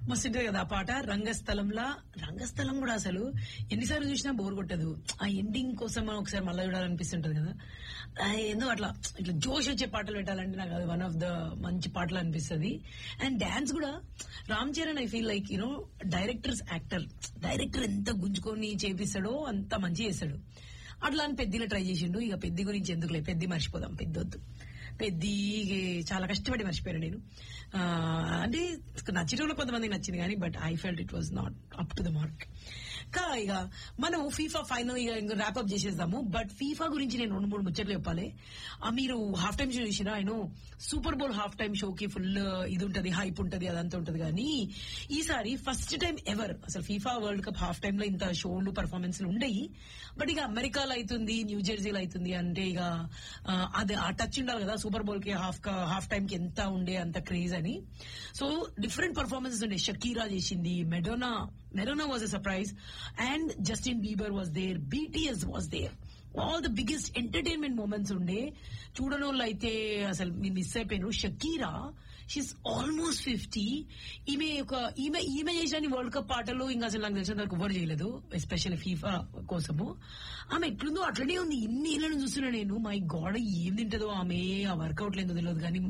మస్తు ఉంటుంది కదా ఆ పాట రంగస్థలంలా రంగస్థలం కూడా అసలు ఎన్నిసార్లు చూసినా బోర్ కొట్టదు ఆ ఎండింగ్ కోసం మనం ఒకసారి మళ్ళీ చూడాలనిపిస్తుంటది కదా ఆ ఏందో అట్లా ఇట్లా జోష్ వచ్చే పాటలు పెట్టాలంటే నాకు అది వన్ ఆఫ్ ద మంచి పాటలు అనిపిస్తుంది అండ్ డాన్స్ కూడా Ram Charan I feel like you know directors actor director ఎంత గుంజుకొని చేపిస్తాడో అంత మంచి చేస్తాడు అట్లా అని పెద్దిలో ట్రై చేసిండు ఇక పెద్ది గురించి ఎందుకులే పెద్ది మర్చిపోదాం పెద్దొద్దు పెద్ది చాలా కష్టపడి మర్చిపోయాను నేను ఆ, అంటే నచ్చేటోళ్ళు కొంతమందికి నచ్చింది కానీ but I felt it was not up to the mark కా ఇక మనం ఫీఫా ఫైనల్ ఇక ఇంకా ర్యాప్అప్ చేసేద్దాము బట్ ఫీఫా గురించి నేను రెండు మూడు ముచ్చట్లు చెప్పాలి ఆ, మీరు హాఫ్ టైమ్ షో చూసినా ఆయన సూపర్ బౌల్ హాఫ్ టైమ్ షోకి ఫుల్ ఇది ఉంటది హైప్ ఉంటది అదంతా ఉంటది కానీ ఈసారి ఫస్ట్ టైం ఎవర్ అసలు FIFA world cup half time లో ఇంత షోలు పర్ఫార్మెన్స్లు ఉండయి బట్ ఇక అమెరికాలో అవుతుంది న్యూ జెర్సీలో అవుతుంది అంటే ఇక ఆ, అది ఆ టచ్ ఉండాలి కదా సూపర్ బౌల్ కి హాఫ్ హాఫ్ టైం కి ఎంత ఉండే అంత క్రేజ్ అని సో డిఫరెంట్ పర్ఫార్మెన్సెస్ ఉండే షకీరా చేసింది Madonna Madonna was a surprise and Justin Bieber was there BTS was there all the biggest entertainment moments ఉండే చూడనోళ్ళు అయితే అసలు మీరు మిస్ అయిపోయారు షకీరా షీస్ ఆల్మోస్ట్ ఫిఫ్టీ ఈమె ఒక ఈమె ఈమె చేసిన వరల్డ్ కప్ ఆటలో ఇంకా అసలు నాకు తెలిసిన వరకు ఎవరు చేయలేదు ఎస్పెషల్లీ ఫీఫా కోసము ఆమె ఎట్లుందో అట్లనే ఉంది ఇన్ని ఏళ్ళని చూస్తున్నా నేను మై గాడ్ ఏం తింటదో ఆమె ఆ వర్కౌట్ లేదో తెలియదు కానీ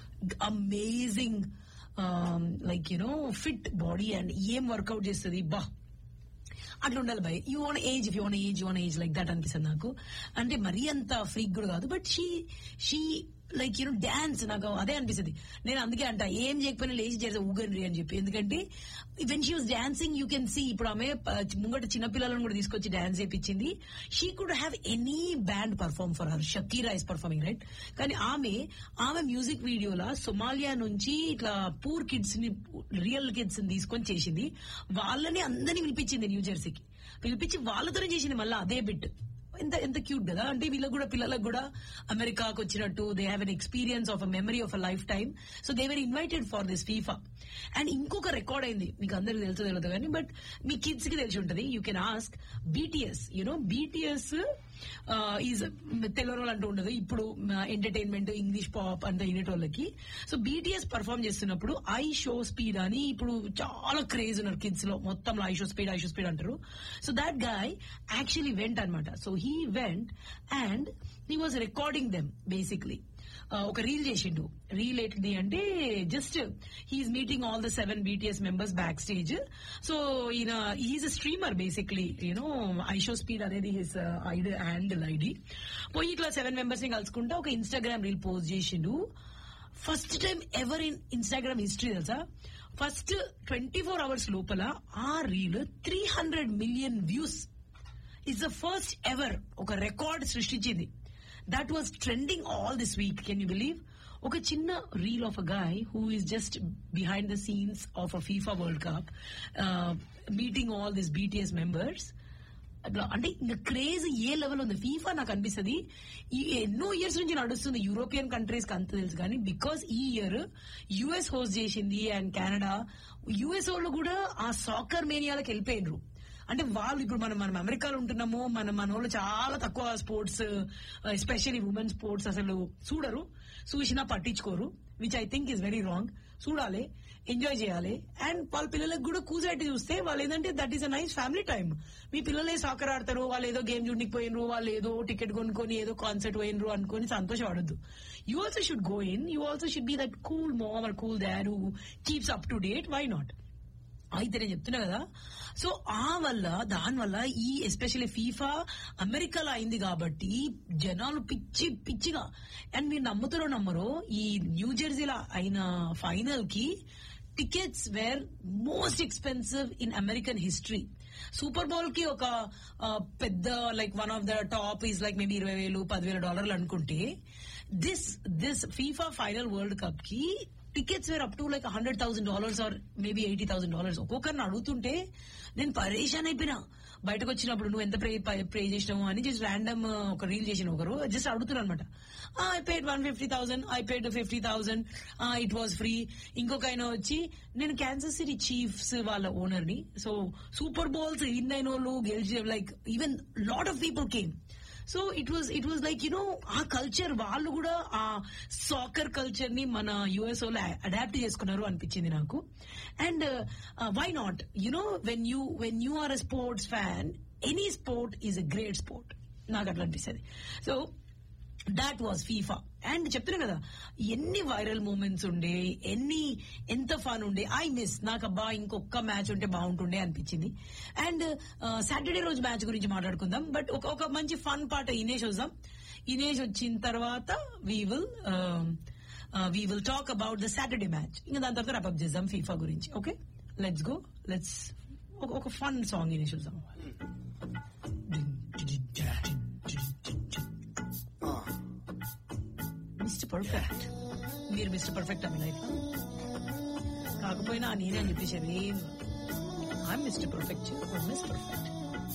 amazing like you know fit body and ఏం వర్కౌట్ చేస్తుంది బా అట్లా ఉండాలి భయ్ you wanna age if you wanna age you wanna age like that అనిపిస్తుంది నాకు అంటే మరీ అంత ఫ్రీక్ కూడా కాదు but she she like you know dance నాకు అదే అనిపిస్తుంది నేను అందుకే అంట ఏం చేయకపోయినా లేచి చేసే ఊగండ్రి అని చెప్పి ఎందుకంటే when she was dancing you can see ఇప్పుడు ఆమె ప- ముంగట చిన్నపిల్లలను కూడా తీసుకొచ్చి డాన్స్ చేయించింది she could have any band perform for her Shakira is performing right కానీ ఆమె ఆమె మ్యూజిక్ వీడియోలో సొమాలియా నుంచి ఇట్లా పూర్ కిడ్స్ ని రియల్ కిడ్స్ ని తీసుకొని చేసింది వాళ్ళని అందరినీ పిలిపించింది న్యూ జెర్సీకి పిలిపించి వాళ్ళతోనే చేసింది మళ్ళీ అదే బిట్ ఎంత ఎంత క్యూట్ కదా అంటే వీళ్ళకి కూడా పిల్లలకు కూడా అమెరికాకు వచ్చినట్టు they have an experience of a memory of a lifetime so they were invited for this FIFA and ఇంకొక రికార్డ్ అయింది మీకు అందరికి తెలుసు తెలియదు కానీ బట్ మీ కిడ్స్ కి తెలిసి ఉంటది you can ask BTS you know BTS is Telugu వాళ్ళు అంటూ ఉండదు ఇప్పుడు ఎంటర్టైన్మెంట్ ఇంగ్లీష్ పాప్ అంత వినేటోళ్ళకి సో బీటీఎస్ పర్ఫామ్ చేస్తున్నప్పుడు ఐ షో స్పీడ్ అని ఇప్పుడు చాలా క్రేజ్ ఉన్నారు కిడ్స్ లో మొత్తం I show speed I show speed అంటారు so that guy actually went అనమాట so he went and he was recording them basically ఒక రీల్ చేసిండు రీల్ ఏంటిది అంటే just he's meeting all the seven BTS members back stage so ఈయన is a streamer basically you know I show speed అనేది his ID handle ID పోయి ఇట్లా seven members ని కలుసుకుంటే ఒక ఇన్స్టాగ్రామ్ రీల్ పోస్ట్ చేసిండు first time ever in Instagram history తెలుసా first twenty four hours లోపల ఆ reel three hundred million views is the first ever ఒక రికార్డ్ సృష్టించింది that was trending all this week can you believe ఒక చిన్న reel of a guy who is just behind the scenes of a FIFA world cup meeting all this BTS members అట్లా అంటే ఇంకా craze ఏ level ఉంది FIFA నాకు అనిపిస్తుంది ఈ ఎన్నో ఇయర్స్ నుంచి నడుస్తుంది యూరోపియన్ కంట్రీస్ కి అంత తెలుసు కానీ బికాస్ ఈ ఇయర్ యుఎస్ హోస్ట్ చేసింది అండ్ కెనడా యుఎస్ వాళ్ళు కూడా ఆ సాకర్ మేనియాలకు వెళ్ళిపోయినరు అంటే వాళ్ళు ఇప్పుడు మనం మనం అమెరికాలో ఉంటున్నాము మన మన వాళ్ళు చాలా తక్కువ స్పోర్ట్స్ ఎస్పెషల్లీ ఉమెన్ స్పోర్ట్స్ అసలు చూడరు చూసినా పట్టించుకోరు which I think is very wrong చూడాలి ఎంజాయ్ చేయాలి అండ్ వాళ్ళ పిల్లలకు కూడా కూర్చోబెట్టి చూస్తే వాళ్ళు ఏంటంటే that is a nice family time మీ పిల్లలే సాకర్ ఆడతారు వాళ్ళు ఏదో గేమ్ చూడడానికి పోయినరు వాళ్ళు ఏదో టికెట్ కొనుక్కొని ఏదో కాన్సర్ట్ పోయినరు అనుకొని సంతోషపడద్దు you also should go in you also should be that cool mom or cool dad who keeps up to date why not అయితే నేను చెప్తున్నా కదా సో ఆ వల్ల దాని వల్ల ఈ ఎస్పెషల్లీ ఫీఫా అమెరికాలో అయింది కాబట్టి జనాలు పిచ్చి పిచ్చిగా అండ్ మీరు నమ్ముతారో నమ్మరో ఈ న్యూ జెర్సీలో అయిన ఫైనల్ కి tickets were most expensive in American history super bowl కి ఒక ఆ, పెద్ద like one of the top is like maybe ఇరవై వేలు పదివేల డాలర్లు అనుకుంటే this this FIFA final world cup కి tickets were up to like hundred thousand dollars or maybe eighty thousand dollars ఒక్కొక్కరిని అడుగుతుంటే నేను పరేషాన్ అయిపోయినా బయటకు వచ్చినప్పుడు నువ్వు ఎంత ప్రే ప్రే చేసినావు అని జస్ట్ ర్యాండమ్ ఒక రీల్ చేసిన ఒకరు జస్ట్ అడుగుతున్నారు అనమాట I paid one fifty thousand I paid fifty thousand it was free ఇంకొక ఆయన వచ్చి నేను క్యాన్సర్ సిటీ చీఫ్స్ వాళ్ళ ఓనర్ ని సో సూపర్ బౌల్స్ విన్ అయిన వాళ్ళు గెలిచి like even lot of people came so it was it was like you know ఆ కల్చర్ వాళ్ళు కూడా ఆ సాకర్ కల్చర్ ని మన యుఎస్ లో అడాప్ట్ చేసుకున్నారు అనిపించింది నాకు and why not you know when you when you are a sports fan any sport is a great sport నాకు అట్లా అనిపిస్తుంది so that was FIFA and చెప్తున్నా కదా ఎన్ని వైరల్ మూమెంట్స్ ఉండే ఎన్ని ఎంత ఫన్ ఉండే ఐ మిస్ నాకు అబ్బా ఇంకొక మ్యాచ్ ఉంటే బాగుంటుండే అనిపించింది అండ్ సాటర్డే రోజు మ్యాచ్ గురించి మాట్లాడుకుందాం బట్ ఒక ఒక మంచి ఫన్ పాట ఇనేష్ వద్దాం ఇనేష్ వచ్చిన తర్వాత we will we will talk about the Saturday match ఇంకా దాని తర్వాత రపప్ చేద్దాం ఫీఫా గురించి ఓకే లెట్స్ గో లెట్స్ ఒక ఫన్ సాంగ్ ఇనేష్ వద్దాం మిస్టర్ పర్ఫెక్ట్ మీరు మిస్టర్ పర్ఫెక్ట్ అని లైఫ్ కాకపోయినా నేనే అని చెప్పేసారు am I mister perfect miss perfect